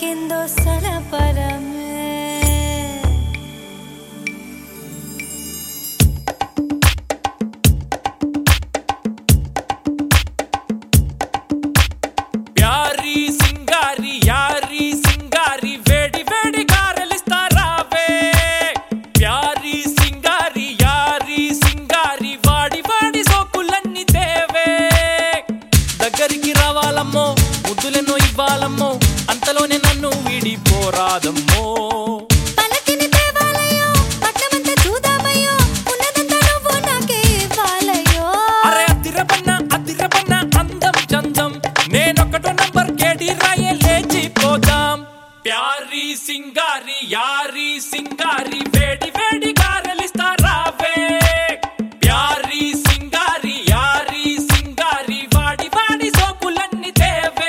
తాకిందో సలపరమే ప్యారి సింగారి యారి సింగారి వేడి వేడి గారెలిస్తారావే ప్యారి సింగారి యారి సింగారి వాడి వాడి సోకులన్నీ తేవే దగ్గరికి రావాలమ్మో ముద్దులెన్నో ఇవ్వాలమ్మో అంతలోనే నన్ను వీడిపోరాదమ్మో పలకిని తేవాలయ్యో పట్నమంతా చూద్దామయ్యో ఉన్నదంతా నువ్వు నాకే ఇవ్వాలయ్యో అరే అదిరబన్న అదిరబన్న అందం చందం నేనొకటో నంబర్ కేడి రాయే లేచిపోదాం ప్యారి సింగారి యారి సింగారి వేడి వేడి గారెలిస్తారావే ప్యారి సింగారి యారి సింగారి వాడి వాడి సోకులన్నీ తేవే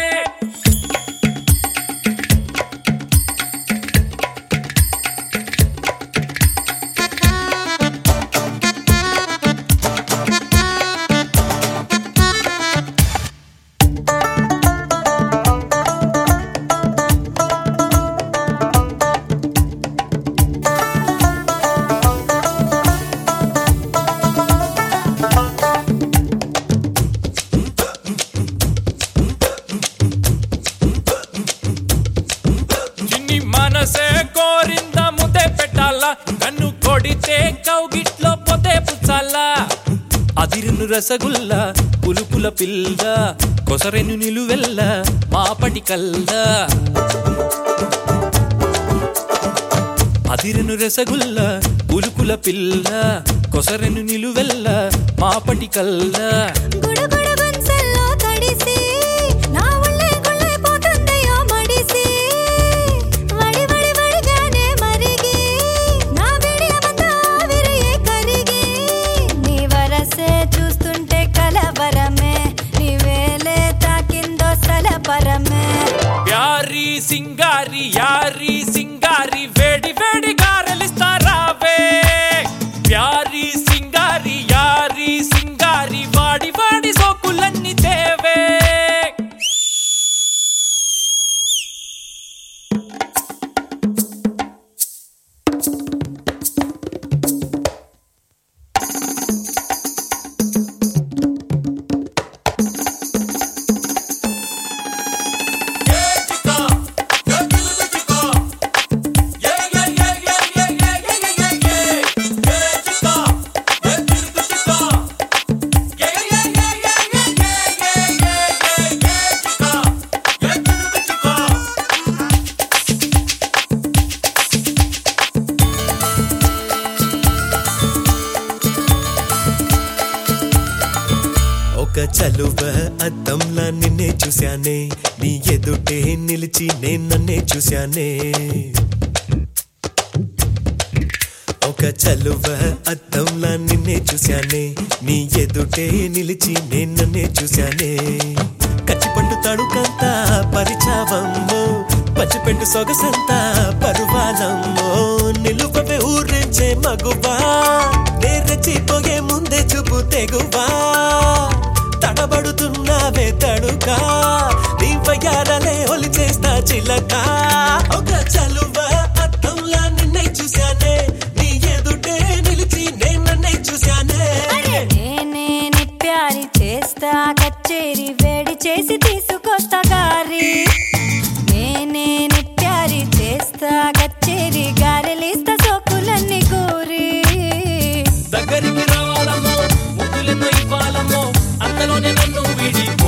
చిన్ని మనసే కోరింద ముద్దే పెట్టాలా కన్ను కొడితే కౌగిట్లో పొదే పుచ్చాలా అదిరును రసగుల్ల పులుపుల పిల్ల కొసరెను నిలువెల్ల మాపటి కల్ల అదిరును రసగుల్ల పులుపుల పిల్ల కొసరెను నిలువెల్ల మాపటి కల్ల గుడుగుడు గుంసల్లో తడిసి నా ఒళ్ళే గుళ్ళైపోతుందయ్యో మడిసి వడి వడి వడిగానే మరిగి నా బిడియమంతా ఆవిరియే కరిగి నీ వరసే చూస్తుంటే కలవరమే నీ వేలే తాకిందో సలపరమే ప్యారి సింగారి యారి సింగారి వేడి వేడి గారెలిస్తారావే ప్యారి సింగారి యారి సింగారి వాడి వాడి సోకులన్నీ తేవే ఒక చలువ అద్దంలా నిన్నే చూశానే నీ ఎదుటే నిలిచి నేను నన్నే చూశానే ఒక చలువ అద్దంలా నిన్నే చూశానే నీ ఎదుటే నిలిచి నేను నన్నే చూశానే కచ్చిపండు తడుకంతా పరిచావమ్మో పచ్చిపెండు సొగసంతా పరువాలమ్మో నిలువవే ఊరించే మగువా నే రెచ్చిపోయే ముందే చూపు తెగువా తడబడుతున్నావే తడుకా నీ వయ్యారలే ఒలి చేస్తా చిలక ఒక చలువ అద్దంలా నిన్నే చూశానే నీ ఎదుటే నిలిచి నేను నన్నే చూశానే నేనే నీ ప్యారి చేస్తా కచ్చేరి వేడి చేసి తీసుకొస్తా గారి నేనే నీ ప్యారి చేస్తా కచ్చేరి గారెలిస్తా సోకులన్నీ కూరి దగ్గరికి రావాలమ్మో ముద్దులెన్నో ఇవ్వాలమ్మో అంతలోనే నన్ను వీడి